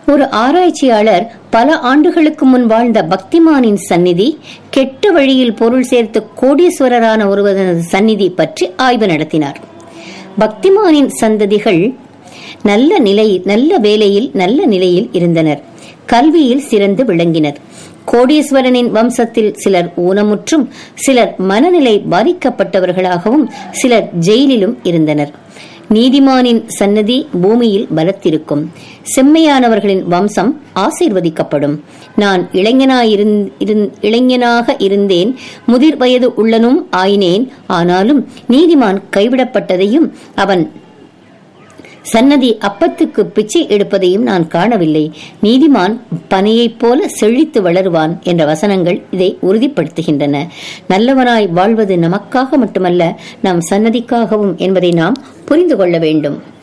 ஒரு ஆராய்ச்சியாளர் பல ஆண்டுகளுக்கு முன் வாழ்ந்த பக்திமானின் சந்நிதி கெட்ட வழியில் பொருள் சேர்த்து கோடீஸ்வரரான ஒருவரது சந்நிதி பற்றி ஆய்வு நடத்தினார் பக்திமானின் சந்ததிகள் நல்ல நிலை நல்ல வேலையில் நல்ல நிலையில் இருந்தனர் கல்வியில் சிறந்து விளங்கினர் கோடீஸ்வரனின் வம்சத்தில் சிலர் ஊனமுற்றும் சிலர் மனநிலை பாதிக்கப்பட்டவர்களாகவும் சிலர் ஜெயிலிலும் இருந்தனர் நீதிமானின் சன்னதி பூமியில் பலத்திருக்கும் செம்மையானவர்களின் வம்சம் ஆசீர்வதிக்கப்படும் நான் இளைஞனாயிருந் இளைஞனாக இருந்தேன் முதிர் வயது உள்ளனும் ஆயினேன் ஆனாலும் நீதிமான் கைவிடப்பட்டதையும் அவன் சன்னதி அப்பத்துக்கு பிச்சை எடுப்பதையும் நான் காணவில்லை நீதிமான் பனையைப் போல செழித்து வளருவான் என்ற வசனங்கள் இதை உறுதிப்படுத்துகின்றன நல்லவனாய் வாழ்வது நமக்காக மட்டுமல்ல நம் சன்னதிக்காகவும் என்பதை நாம் புரிந்து கொள்ள வேண்டும்